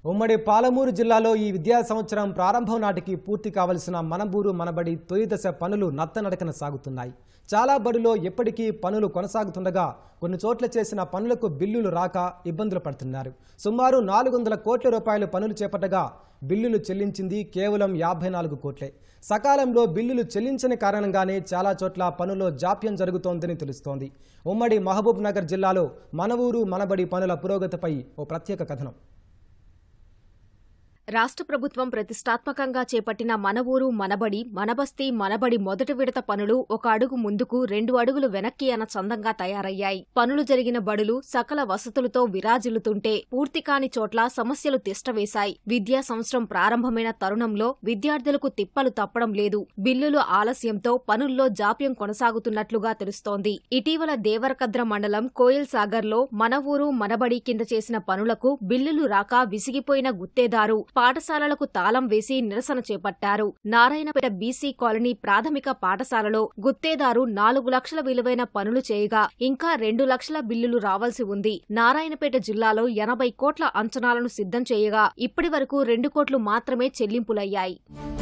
ఉమ్మడి పాలమూరు జిల్లాలో ఈ విద్యా సంవత్సరం ప్రారంభం నాటికి పూర్తి కావలసిన మనబూరు మనబడి తొలి దశ పనులు నత్తనడకన సాగుతున్నాయి చాలా బడిలో ఎప్పటికీ పనులు కొనసాగుతుండగా కొన్ని చోట్ల చేసిన పనులకు బిల్లులు రాక ఇబ్బందులు పడుతున్నారు సుమారు నాలుగు వందల కోట్ల రూపాయలు పనులు చేపట్టగా బిల్లులు చెల్లించింది కేవలం యాభై నాలుగు కోట్లే సకాలంలో బిల్లులు చెల్లించని కారణంగానే చాలా చోట్ల పనుల్లో జాప్యం జరుగుతోందని తెలుస్తోంది ఉమ్మడి మహబూబ్ నగర్ జిల్లాలో మన ఊరు మనబడి పనుల పురోగతిపై ఓ ప్రత్యేక కథనం రాష్ట్ర ప్రభుత్వం ప్రతిష్టాత్మకంగా చేపట్టిన మన ఊరు మనబడి మనబస్తీ మనబడి మొదటి విడత పనులు ఒక అడుగు ముందుకు రెండు అడుగులు వెనక్కి అన్న చందంగా తయారయ్యాయి పనులు జరిగిన బడులు సకల వసతులతో విరాజిల్లుతుంటే పూర్తి కాని చోట్ల సమస్యలు తిష్టవేశాయి విద్యా సంవత్సరం ప్రారంభమైన తరుణంలో విద్యార్థులకు తిప్పలు తప్పడం లేదు బిల్లులు ఆలస్యంతో పనుల్లో జాప్యం కొనసాగుతున్నట్లుగా తెలుస్తోంది ఇటీవల దేవరకద్ర మండలం కోయల్ సాగర్లో మన ఊరు మనబడి కింద చేసిన పనులకు బిల్లులు రాక విసిగిపోయిన గుత్తేదారు పాఠశాలలకు తాళం వేసి నిరసన చేపట్టారు నారాయణపేట బీసీ కాలనీ ప్రాథమిక పాఠశాలలో గుత్తేదారు నాలుగు లక్షల విలువైన పనులు చేయగా ఇంకా రెండు లక్షల బిల్లులు రావాల్సి ఉంది నారాయణపేట జిల్లాలో ఎనభై కోట్ల అంచనాలను సిద్ధం చేయగా ఇప్పటి వరకు రెండు కోట్లు మాత్రమే చెల్లింపులయ్యాయి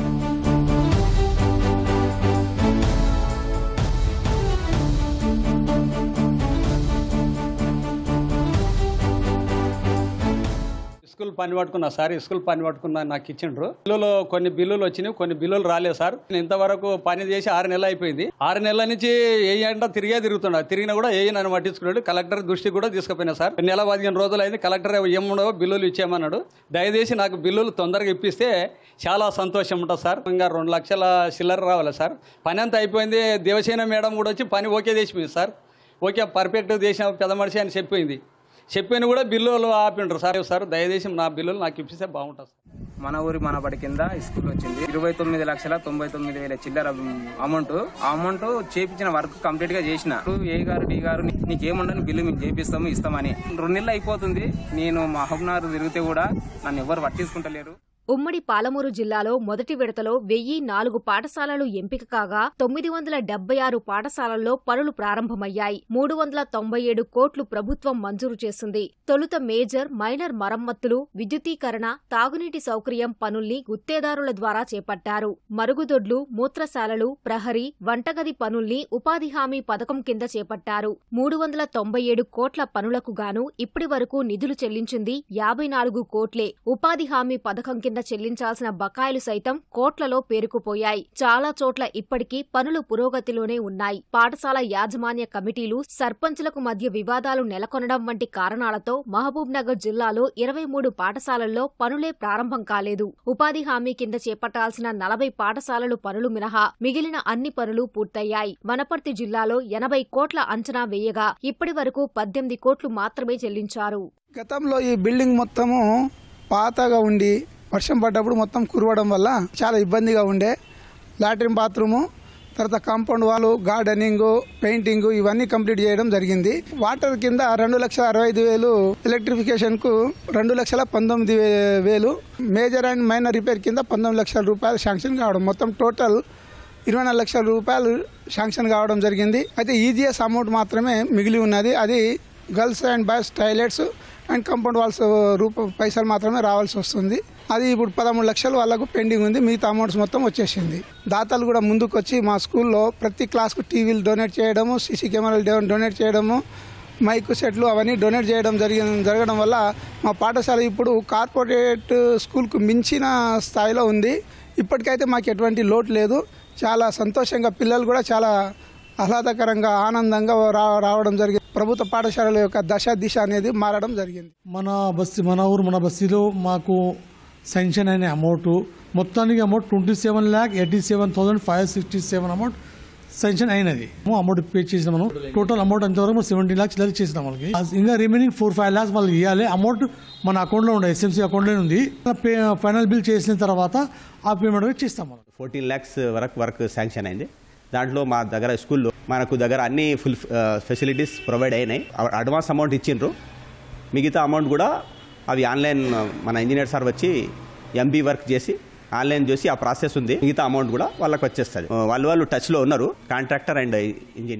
స్కూల్ పని పట్టుకున్నా సార్ స్కూల్ పని పట్టుకున్నా నాకు ఇచ్చిండ్రు బిల్లులు కొన్ని బిల్లులు వచ్చినాయి కొన్ని బిల్లులు రాలేదు సార్ నేను ఇంతవరకు పని చేసి ఆరు నెలలు అయిపోయింది ఆరు నెలల నుంచి ఏ అంట తిరిగే తిరుగుతున్నా తిరిగినా కూడా ఏ నన్ను పట్టించుకున్నాడు కలెక్టర్ దృష్టికి కూడా తీసుకుపోయినా సార్ నెల పదిహేను రోజులు అయింది కలెక్టర్ ఏముండో బిల్లులు ఇచ్చేయమన్నాడు దయచేసి నాకు బిల్లులు తొందరగా ఇప్పిస్తే చాలా సంతోషం ఉంటుంది సార్ ఇంకా రెండు లక్షల చిల్లర రావాలి సార్ పని అంతా అయిపోయింది దేవసేన మేడం కూడా వచ్చి పని ఓకే చేసిపోయింది సార్ ఓకే పర్ఫెక్ట్ చేసిన పెద్ద మనిషి అని చెప్పింది చెప్పిన కూడా బిల్లులు ఆపిండ్రు సార్ సార్ దయచేసి నా బిల్లులు నాకు ఇప్పిస్తే బాగుంటుంది సార్ మన ఊరి మన బడి కింద స్కూల్ వచ్చింది ఇరవై తొమ్మిది లక్షల తొంభై తొమ్మిది వేల చిల్లర అమౌంట్ ఆ అమౌంట్ చేపించిన వర్క్ కంప్లీట్ గా చేసిన ఏ గారు డి గారు నీ- నీకేముండని బిల్లు మేము చేపిస్తాము ఇస్తామని రెండు నెలలు అయిపోతుంది నేను మహబూబ్నగర్ తిరిగితే కూడా నన్ను ఎవరు పట్టించుకుంటలేరు ఉమ్మడి పాలమూరు జిల్లాలో మొదటి విడతలో వెయ్యి నాలుగు పాఠశాలలు ఎంపిక కాగా తొమ్మిది వందల డెబ్బై ఆరు పాఠశాలల్లో పనులు ప్రారంభమయ్యాయి మూడు వందల తొంభై ఏడు కోట్లు ప్రభుత్వం మంజూరు చేసింది తొలుత మేజర్ మైనర్ మరమ్మతులు విద్యుతీకరణ తాగునీటి సౌకర్యం పనుల్ని గుత్తేదారుల ద్వారా చేపట్టారు మరుగుదొడ్లు మూత్రశాలలు ప్రహరీ వంటగది పనుల్ని ఉపాధి హామీ పథకం కింద చేపట్టారు మూడు వందల తొంభై ఏడు కోట్ల పనులకు గాను ఇప్పటి వరకు నిధులు చెల్లించింది యాభై నాలుగు కోట్లే ఉపాధి హామీ పథకం కింద చెల్లించాల్సిన బకాయిలు సైతం కోట్లలో పేరుకుపోయాయి చాలా చోట్ల ఇప్పటికీ పనులు పురోగతిలోనే ఉన్నాయి పాఠశాల యాజమాన్య కమిటీలు సర్పంచులకు మధ్య వివాదాలు నెలకొనడం వంటి కారణాలతో మహబూబ్ నగర్ జిల్లాలో ఇరవై మూడు పాఠశాలల్లో పనులే ప్రారంభం కాలేదు ఉపాధి హామీ కింద చేపట్టాల్సిన నలభై పాఠశాలలు పనులు మినహా మిగిలిన అన్ని పనులు పూర్తయ్యాయి వనపర్తి జిల్లాలో ఎనభై కోట్ల అంచనా వేయగా ఇప్పటి వరకు పద్దెనిమిది కోట్లు మాత్రమే చెల్లించారు గతంలో ఈ బిల్డింగ్ మొత్తము పాతగా ఉండి వర్షం పడ్డప్పుడు మొత్తం కురవడం వల్ల చాలా ఇబ్బందిగా ఉండే లాట్రిన్ బాత్రూము తర్వాత కాంపౌండ్ వాల్ గార్డెనింగ్ పెయింటింగ్ ఇవన్నీ కంప్లీట్ చేయడం జరిగింది వాటర్ కింద రెండు లక్షల అరవై ఐదు వేలు ఎలక్ట్రిఫికేషన్ కు రెండు లక్షల పంతొమ్మిది వే- వేలు మేజర్ అండ్ మైనర్ రిపేర్ కింద పంతొమ్మిది లక్షల రూపాయలు శాంక్షన్ కావడం మొత్తం టోటల్ ఇరవై నాలుగు లక్షల రూపాయలు శాంక్షన్ కావడం జరిగింది అయితే ఈజీఎస్ అమౌంట్ మాత్రమే మిగిలి ఉన్నది అది girls and boys toilets and compound walls రూప పైసలు మాత్రమే రావాల్సి వస్తుంది అది ఇప్పుడు పదమూడు లక్షలు వాళ్ళకు పెండింగ్ ఉంది మిగతా అమౌంట్స్ మొత్తం వచ్చేసింది దాతలు కూడా ముందుకు వచ్చి మా స్కూల్లో ప్రతి క్లాస్కు టీవీలు డొనేట్ చేయడము సీసీ కెమెరాలు డొ- డొనేట్ చేయడము మైక్ సెట్లు అవన్నీ డొనేట్ చేయడం జరిగి జరగడం వల్ల మా పాఠశాల ఇప్పుడు కార్పొరేట్ స్కూల్కు మించిన స్థాయిలో ఉంది ఇప్పటికైతే మాకు ఎటువంటి లోటు లేదు చాలా సంతోషంగా పిల్లలు కూడా చాలా ఆహ్లాదకరంగా ఆనందంగా రా రావడం జరిగింది ప్రభుత్వ పాఠశాలల యొక్క దశ దిశ అనేది మారడం జరిగింది మన బస్తీ మన ఊరు మన బస్తీలో మాకు శాంక్షన్ అయిన అమౌంట్ మొత్తానికి amount twenty seven lakh eighty seven thousand five sixty seven amount sanction అయినది అమౌంట్ పే చేసిన మనం టోటల్ అమౌంట్ అంతవరకు సెవెంటీ ల్యాక్స్ ఇలా చేసినాం వాళ్ళకి ఇంకా రిమైనింగ్ ఫోర్ ఫైవ్ ల్యాక్స్ వాళ్ళకి ఇవ్వాలి అమౌంట్ మన అకౌంట్లో ఉండే ఎస్ఎంసీ అకౌంట్లో ఉంది పే ఫైనల్ బిల్ చేసిన తర్వాత ఆ పేమెంట్ చేస్తాం మనం ఫోర్టీన్ ల్యాక్స్ వరకు వర్క్ శాంక్షన్ అయింది దాంట్లో మా దగ్గర స్కూల్లో మనకు దగ్గర అన్ని ఫుల్ ఫెసిలిటీస్ ప్రొవైడ్ అయినాయి అడ్వాన్స్ అమౌంట్ ఇచ్చిండ్రు మిగతా అమౌంట్ కూడా అవి ఆన్లైన్ మన ఇంజనీర్ సార్ వచ్చి ఎంబీ వర్క్ చేసి ఆన్లైన్ చేసి ఆ ప్రాసెస్ ఉంది మిగతా అమౌంట్ కూడా వాళ్ళకి వచ్చేస్తుంది వాళ్ళు వాళ్ళు టచ్లో ఉన్నారు contractor and engineer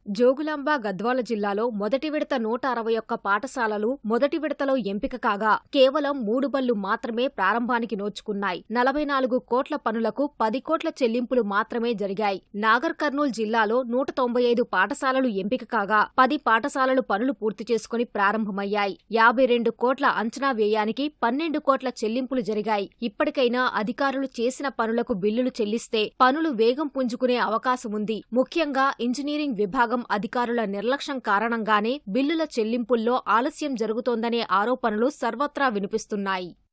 Jogulamba Gadwal జిల్లాలో మొదటి విడత నూట అరవై ఒక్క పాఠశాలలు మొదటి విడతలో ఎంపిక కాగా కేవలం మూడు బళ్లు మాత్రమే ప్రారంభానికి నోచుకున్నాయి నలభై నాలుగు కోట్ల పనులకు పది కోట్ల చెల్లింపులు మాత్రమే జరిగాయి నాగర్ కర్నూల్ జిల్లాలో నూట తొంభై ఐదు పాఠశాలలు ఎంపిక కాగా పది పాఠశాలలు పనులు పూర్తి చేసుకుని ప్రారంభమయ్యాయి యాభై రెండు కోట్ల అంచనా వ్యయానికి పన్నెండు కోట్ల చెల్లింపులు జరిగాయి ఇప్పటికైనా అధికారులు చేసిన పనులకు బిల్లులు చెల్లిస్తే పనులు వేగం పుంజుకునే అవకాశముంది ముఖ్యంగా ఇంజనీరింగ్ విభాగం అధికారుల నిర్లక్ష్యం కారణంగానే బిల్లుల చెల్లింపుల్లో ఆలస్యం జరుగుతోందనే ఆరోపణలు సర్వత్రా వినిపిస్తున్నాయి